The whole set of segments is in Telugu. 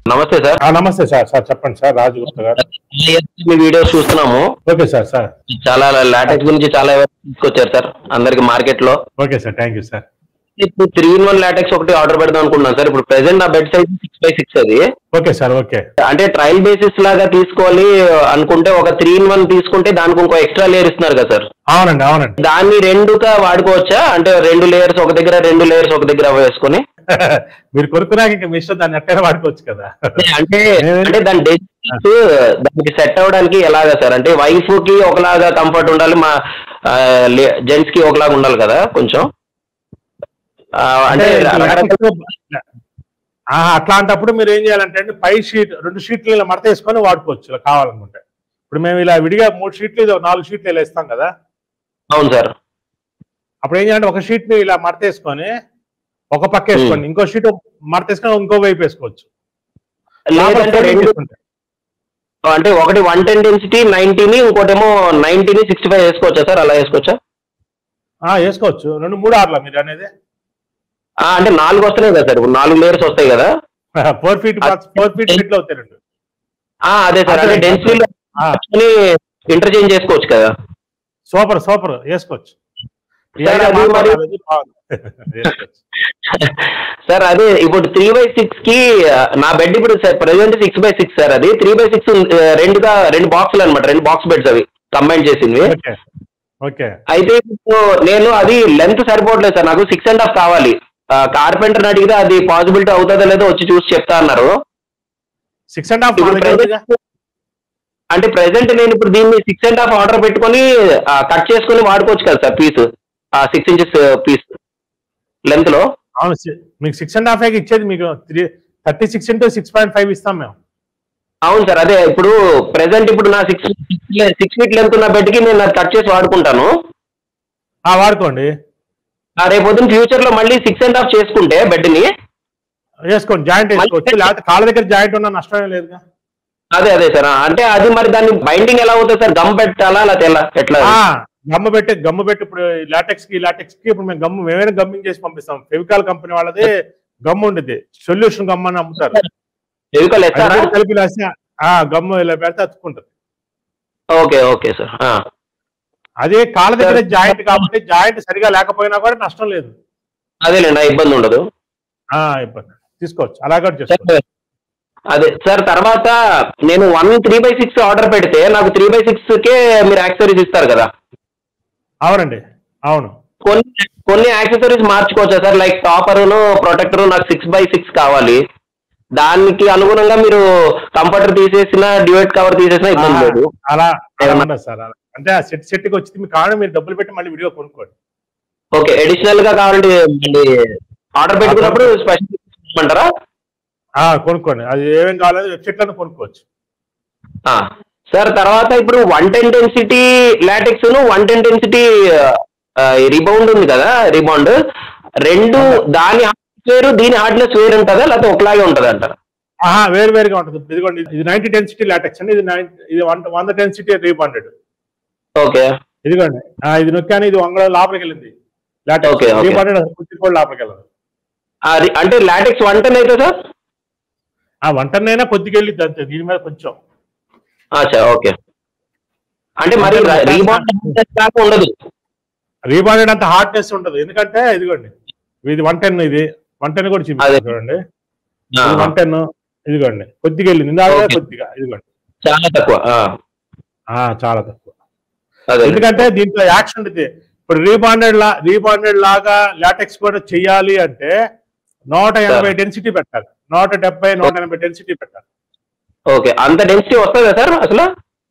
నమస్తే సార్ ఆ, నమస్తే సార్ సార్ చెప్పండి సార్ రాజు గుప్తా గారు మీ వీడియోస్ చూస్తున్నాము ఓకే సార్ సార్ చాలా లాటెక్స్ గురించి చాలా awareness తీసుకొచ్చారు సార్ అందరికి మార్కెట్ లో okay sir thank you sir ఇప్పుడు త్రీ ఇన్ వన్ లాటెక్స్ ఒకటి ఆర్డర్ పెడదాం అనుకున్నాను సార్ ఇప్పుడు ప్రెసెంట్ నా bed size six by six అది ఓకే సార్ ఓకే అంటే ట్రయల్ బేసిస్ లాగా తీసుకోవాలి అనుకుంటే ఒక త్రీ ఇన్ వన్ తీసుకుంటే దానికి ఇంకో ఎక్స్ట్రా లేయర్ ఇస్తున్నారు కదా సార్ అవునండి అవునండి దాన్ని రెండుగా వాడుకోవచ్చా అంటే రెండు లేయర్స్ ఒక దగ్గర రెండు లేయర్స్ ఒక దగ్గర వేసుకొని మీరు కొనుక్కున్నాక ఇంకా మీ ఇష్టం దాన్ని ఎట్టైనా వాడుకోవచ్చు కదా అంటే అంటే దాని డెసిషన్స్ దానికి సెట్ అవ్వడానికి ఎలాగా సార్ అంటే వైఫ్ కి ఒకలాగా కంఫర్ట్ ఉండాలి మా జెంట్స్ కి ఒకలాగా ఉండాలి కదా కొంచెం ఆ, అంటే రకరకాల- ఆ, అట్లాంటప్పుడు మీరు ఏం చేయాలంటే అండి పై షీట్ రెండు షీట్లు ఇలా మడత వేసుకొని వాడుకోవచ్చు ఇలా కావాలనుకుంటే ఇప్పుడు మేము ఇలా విడిగా మూడు షీట్లు ఇది ఒక నాలుగు షీట్లు ఇలా ఇస్తాం కదా అవును సార్ అప్పుడు ఏం చేయాలంటే ఒక షీట్ ని ఇలా మడత వేసుకొని ఒక పక్క వేసుకోండి ఇంకో షీట్ మడత వేసుకొని ఇంకో వైపు వేసుకోవచ్చు లేదంటే రెండు చేసుకుంటే. అంటే ఒకటి వన్ టెన్ డెన్సిటీ నైన్టీని ఇంకోటేమో నైన్టీని సిక్స్టీ ఫైవ్ వేసుకోవచ్చా సార్ అలా వేసుకోవచ్చా ఆ, వేసుకోవచ్చు రెండు మూడు ఆర్లా మీరు అనేది ఆ, అంటే నాలుగు వస్తున్నాయి కదా సార్ ఇప్పుడు నాలుగు లేయర్స్ వస్తాయి కదా ఫోర్ ఫీట్ ఫోర్ ఫీట్ షీట్లు అవుతాయి రెండు ఆ, అదే సార్ అంటే అదే. డెన్సిటీలో ఆ, ఇంటర్చేంజ్ చేసుకోవచ్చు కదా సూపర్ సూపర్ వేసుకోవచ్చు ఈ సార్, ఐడియా అది మాకు మరి- రాలేదు, బాగుంది. వేసుకోవచ్చు. సార్ అదే ఇప్పుడు త్రీ బై సిక్స్ కి ఆ, నా బెడ్ ఇప్పుడు present six by six sir అది త్రీ బై సిక్స్ రెండుగా రెండు బాక్సులు అనమాట రెండు బాక్స్ బెడ్స్ అవి కంబైన్ చేసింది ఓకే ఓకే అయితే ఇప్పుడు నేను అది లెంత్ సరిపోవట్లేదు సార్ నాకు సిక్స్ అండ్ హాఫ్ కావాలి కార్పెంటర్ అడిగితే అది పాసిబిలిటీ అవుతుందో లేదో వచ్చి చూసి చెప్తా అన్నారు సిక్స్ అండ్ హాఫ్ ఇప్పుడు present- అంటే ప్రెసెంట్ నేను ఇప్పుడు దీన్ని సిక్స్ అండ్ హాఫ్ ఆర్డర్ పెట్టుకొని కట్ చేసుకొని వాడుకోవచ్చు కదా sir piece six inches piece length లో అవును సి- మీకు సిక్స్ అండ్ హాఫ్ ఇచ్చేది మీకు three thirty six into six point five ఇస్తాం మేము అవును సార్ అదే ఇప్పుడు ప్రెసెంట్ ఇప్పుడు నా సిక్స్ సిక్స్ ఫీట్ లెంత్ ఉన్న బెడ్కి నేను అది కట్ చేసి వాడుకుంటాను ఆ వాడుకోండి ఆ రేపు పొద్దున్న ఫ్యూచర్ లో మళ్ళీ సిక్స్ అండ్ హాఫ్ చేసుకుంటే బెడ్ ని వేసుకోండి జాయింట్ వేసుకోవచ్చు లేకపోతే కాళ్ళ దగ్గర జాయింట్ ఉన్న నష్టమే లేదుగా అదే అదే సార్ అంటే అది మరి దాన్ని బైండింగ్ ఎలా అవుతుంది సార్ గమ్ పెట్టాలా లేకపోతే ఎలా ఎట్లా ఆ, గమ్ము పెట్టి గమ్ము పెట్టి ఇప్పుడు లాటెక్స్ కి లాటెక్స్ కి ఇప్పుడు మేము గమ్ము మేమైనా గమ్మింగ్ చేసి పంపిస్తాం ఫెవికాల్ కంపెనీ వాళ్ళది గమ్ము ఉండేది సొల్యూషన్ గమ్ అని అమ్ముతారు ఫెవికల్ అది ఎస్తారా రెండు కలిపి రాసి ఆ గమ్ము ఇలా పెడితే అతుక్కుంటుంది ఓకే ఓకే సార్ అదే కాళ్ళ దగ్గర జాయింట్ కాబట్టి జాయింట్ సరిగా లేకపోయినా కూడా నష్టం లేదు అదేలేండి ఆ ఇబ్బంది ఉండదు ఆ ఇబ్బంది తీసుకోవచ్చు అలా కూడా చేసుకోవచ్చు సార్, అదే సార్ తర్వాత నేను one three by six order పెడితే నాకు త్రీ బై సిక్స్ కే మీరు యాక్సెసరీస్ ఇస్తారు కదా అవునండి అవును కొన్ని కొన్ని యాక్సెసరీస్ మార్చుకోవచ్చా సార్ లైక్ టాపర్ను ప్రొటెక్టర్ నాకు సిక్స్ బై సిక్స్ కావాలి దానికి అనుగుణంగా మీరు కంఫర్టర్ తీసేసిన డ్యూయట్ కవర్ తీసేసినా ఇబ్బంది లేదు ఆ, అలా అలా ఏమన్నా? ఉండదు సార్ అలా అంటే ఆ సెట్ సెట్ కి వచ్చి మీకు కావాలి మీరు డబ్బులు పెట్టి మళ్ళీ వీడియో కొనుక్కోండి ఓకే అడిషనల్ గా కావాలంటే ఆర్డర్ పెట్టుకున్నప్పుడు స్పెషల్ అంటారా ఆ కొనుక్కోండి అది ఏమేం కావాలో వెబ్సైట్ లో కొనుక్కోవచ్చు సార్ తర్వాత ఇప్పుడు one ten density latex one ten density rebound ఉంది కదా రిబౌండ్ రెండు దాని హార్డ్నెస్ వేరు దీని హార్డ్నెస్ వేరు ఉంటుందా లేకపోతే ఒకలాగే ఉంటుంది అంటారా ఆహా వేరు వేరుగా ఉంటుంది ఇప్పుడు ఇదిగోండి ఇది నైన్టీ డెన్సిటీ లాటెక్స్ అండి ఇది నైన్ ఇది వన్ వంద డెన్సిటీ రీబాండెడ్ ఓకే ఇదిగోండి ఆ, ఇది నొక్కాను ఇది వంగ లోపలికి వెళ్ళింది లాటెక్స్ Okay, okay. రీబాండెడ్ కుర్చీ కూడా లోపలికి వెళ్ళదు అంటే లాటెక్స్ వన్ టెన్ అయితే సార్ ఆ వంటనైనా కొద్దిగా వెళ్ళిద్ది అంతే దీని మీద కొంచెం అచ్చా ఓకే అంటే మరి రీబౌండ్ దాకా ఉండదు రీబాండెడ్ అంత హార్డ్నెస్ ఉండదు ఎందుకంటే ఇదిగోండి ఇది వన్ టెన్ ఇది వన్ టెన్ కూడా అదే. చూపిస్తుంది చూడండి ఆ, ఇది వన్ టెన్ ఇదిగోండి కొద్దిగా వెళ్ళింది ఇందాక Okay. కొద్దిగా ఇదిగోండి చాలా తక్కువ ఆ, ఆ, చాలా తక్కువ అదే ఎందుకంటే దీంట్లో యాక్షన్ ఉంటుంది ఇప్పుడు రీబాండెడ్ లా రీబాండెడ్ లాగా లాటెక్స్ కూడా చెయ్యాలి అంటే నూట ఎనభై డెన్సిటీ పెట్టాలి నూట డెబ్బై నూట ఎనభై డెన్సిటీ పెట్టాలి ఓకే అంత డెన్సిటీ వస్తుందా సార్ అసలు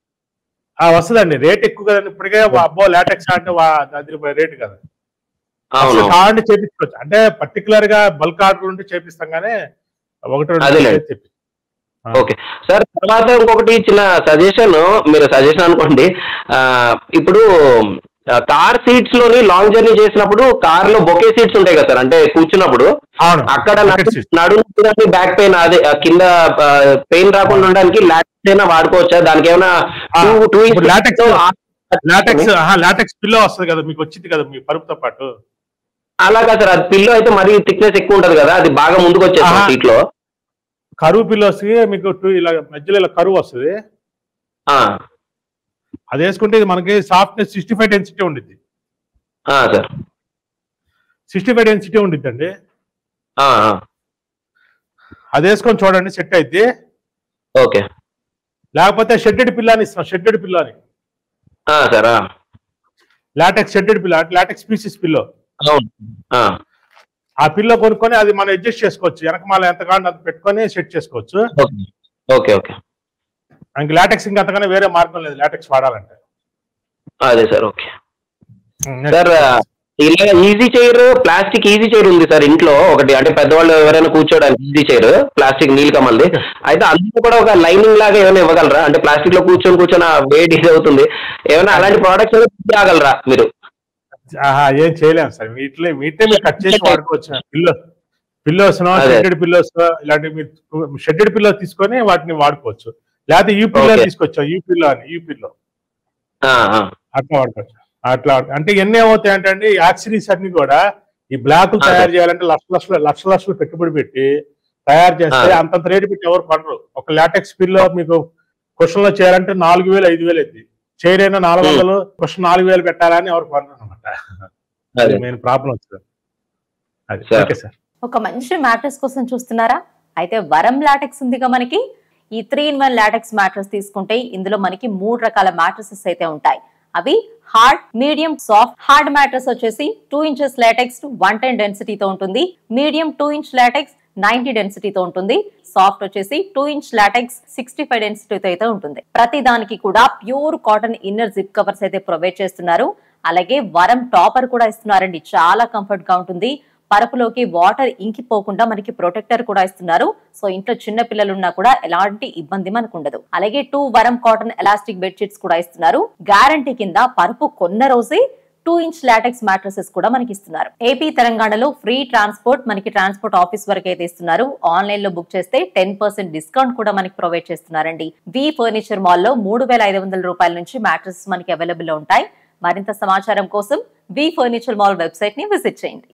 ఆ వస్తుందండి రేట్ ఎక్కువ కదండి ఇప్పటికే వా- అబ్బో లాటెక్స్ అంటే వా- అది రేట్ కదా అవును కావాలంటే చేపించుకోవచ్చు అంటే పర్టికులర్ గా బల్క్ ఆర్డర్ ఉంటే చేపిస్తాం కానీ ఒకటి రెండు అదేలేండి. చేసి చెప్పి ఆ. ఓకే సార్ తర్వాత ఇంకొకటి చిన్న సజెషన్ మీరు సజెషన్ అనుకోండి ఆ, ఇప్పుడు కార్ సీట్స్ లోని లాంగ్ జర్నీ చేసినప్పుడు కార్ లో బొకే సీట్స్ ఉంటాయి కదా సార్ అంటే కూర్చున్నప్పుడు అవును అక్కడ Bucket seats. నడుము బ్యాక్ పెయిన్ అదే ఆ, కింద పెయిన్ రాకుండా ఉండడానికి లాటెక్స్ అయినా వాడుకోవచ్చా దానికి ఏమైనా ఆ, two- two ఇప్పుడు inches latex- ఆ- లాటెక్స్ లాటెక్స్ పిల్లో వస్తుంది కదా మీకు వచ్చింది కదా మీ పరుపుతో పాటు అలాగా సార్ అది పిల్లో అయితే మరీ థిక్నెస్ ఎక్కువ ఉంటది కదా అది బాగా ముందుకు వచ్చేస్తుంది ఆహా. సీట్ లో కరువు పిల్లోస్ కి మీకు టూ ఇలా మధ్యలో ఇలా కరువు వస్తుంది ఆ, అది వేసుకుంటే ఇది మనకి సాఫ్ట్నెస్ సిక్స్టీ ఫైవ్ డెన్సిటీ ఉండిద్ది ఆ, సార్ సిక్స్టీ ఫైవ్ డెన్సిటీ ఉండిద్ది అండి ఆ, ఆ, అది వేసుకొని చూడండి సెట్ అయితే ఓకే లేకపోతే షెడ్డెడ్ పిల్లని ఇస్తాం షెడ్డెడ్ పిల్లని ఆ, సార్ ఆ, latex shredded pillow latex species pillow అవును ఆ, ఆ పిల్ల కొనుక్కొని అది మనం అడ్జస్ట్ చేసుకోవచ్చు వెనకమాల ఎంత కావాలంటే అంత పెట్టుకొని సెట్ చేసుకోవచ్చు ఓకే ఓకే ఓకే ఇంక లాటెక్స్ ఇంకా అంతకన్నా వేరే మార్గం లేదు లాటెక్స్ వాడాలంటే అదే సార్ ఓకే సార్ ఇలా easy chair plastic easy chair ఉంది సార్ ఇంట్లో ఒకటి అంటే పెద్దవాళ్ళు ఎవరైనా కూర్చోడానికి ఈజీ చైర్ ప్లాస్టిక్ నీలకమల్ది అయితే అందులో కూడా ఒక లైనింగ్ లాగా ఏమైనా ఇవ్వగలరా అంటే ప్లాస్టిక్ లో కూర్చొని కూర్చొని ఆ వేడి ఇది అవుతుంది ఏమైనా అలాంటి ప్రోడక్ట్స్ రాగలరా మీరు ఆహా, ఏం చేయలేము సార్ వీటిలో వీటినే మీరు కట్ చేసి వాడుకోవచ్చు పిల్లో పిల్లోస్ అదే. షెడ్డెడ్ పిల్లోస్ ఇలాంటి మీరు షెడ్డెడ్ పిల్లో తీసుకొని వాటిని వాడుకోవచ్చు లేకపోతే యూ పిల్లో Okay. తీసుకొచ్చా యూ పిల్లో అని యూ పిల్లో ఆ, ఆ, అట్లా వాడుకోవచ్చు అట్లా వాడు- అంటే ఎన్ని ఏమవుతాయి అంటే అండి యాక్సిరీస్ అన్ని కూడా ఈ బ్లాకులు అదే. తయారు చేయాలంటే లక్ష లక్షల లక్ష లక్షలు పెట్టుబడి పెట్టి తయారు చేస్తే అదే. అంతంత రేటు పెట్టి ఎవరు పడరు ఒక లాటెక్స్ పిల్లో మీకు క్వశ్చన్ లో చేయాలంటే నాలుగు వేలు ఐదు వేలు అయింది చైర్ అయినా నాలుగు Hmm. వందలు క్వశ్చన్ నాలుగు వేలు పెట్టాలని ఎవరు పడరు అనమాట అదే. మెయిన్ ప్రాబ్లం వచ్చింది అది Sir. ఓకే సార్ ఒక మంచి మ్యాట్రెస్ కోసం చూస్తున్నారా అయితే వరం లాటెక్స్ ఉందిగా మనకి ఈ three in one latex mattress తీసుకుంటే ఇందులో మనకి మూడు రకాల మ్యాట్రసెస్ అయితే ఉంటాయి అవి hard medium soft hard mattress వచ్చేసి two inches latex one ten డెన్సిటీతో ఉంటుంది medium two inch latex ninety డెన్సిటీతో ఉంటుంది సాఫ్ట్ వచ్చేసి two inch latex sixty five డెన్సిటీతో అయితే ఉంటుంది ప్రతి దానికి కూడా pure cotton inner zip covers అయితే ప్రొవైడ్ చేస్తున్నారు అలాగే వరం టాపర్ కూడా ఇస్తున్నారండి చాలా కంఫర్ట్ గా ఉంటుంది పరపులోకి వాటర్ ఇంకిపోకుండా మనకి ప్రొటెక్టర్ కూడా ఇస్తున్నారు సో ఇంట్లో చిన్న పిల్లలు ఉన్నా కూడా ఎలాంటి ఇబ్బంది మనకు ఉండదు అలాగే టూ వరం కాటన్ ఎలాస్టిక్ బెడ్షీట్స్ కూడా ఇస్తున్నారు గ్యారంటీ కింద పరుపు కొన్న రోజే టూ ఇంచ్ లాటెక్స్ మ్యాట్రసెస్ కూడా మనకి ఇస్తున్నారు ఏపీ తెలంగాణలో ఫ్రీ ట్రాన్స్పోర్ట్ మనకి ట్రాన్స్పోర్ట్ ఆఫీస్ వరకు అయితే ఇస్తున్నారు ఆన్లైన్ లో బుక్ చేస్తే టెన్ పర్సెంట్ డిస్కౌంట్ కూడా మనకి ప్రొవైడ్ చేస్తున్నారండి వి ఫర్నిచర్ మాల్ లో మూడు వేల ఐదు వందల రూపాయల నుంచి మ్యాట్రసెస్ మనకి అవైలబుల్ లో ఉంటాయి మరింత సమాచారం కోసం వి ఫర్నిచర్ మాల్ వెబ్సైట్ ని విజిట్ చేయండి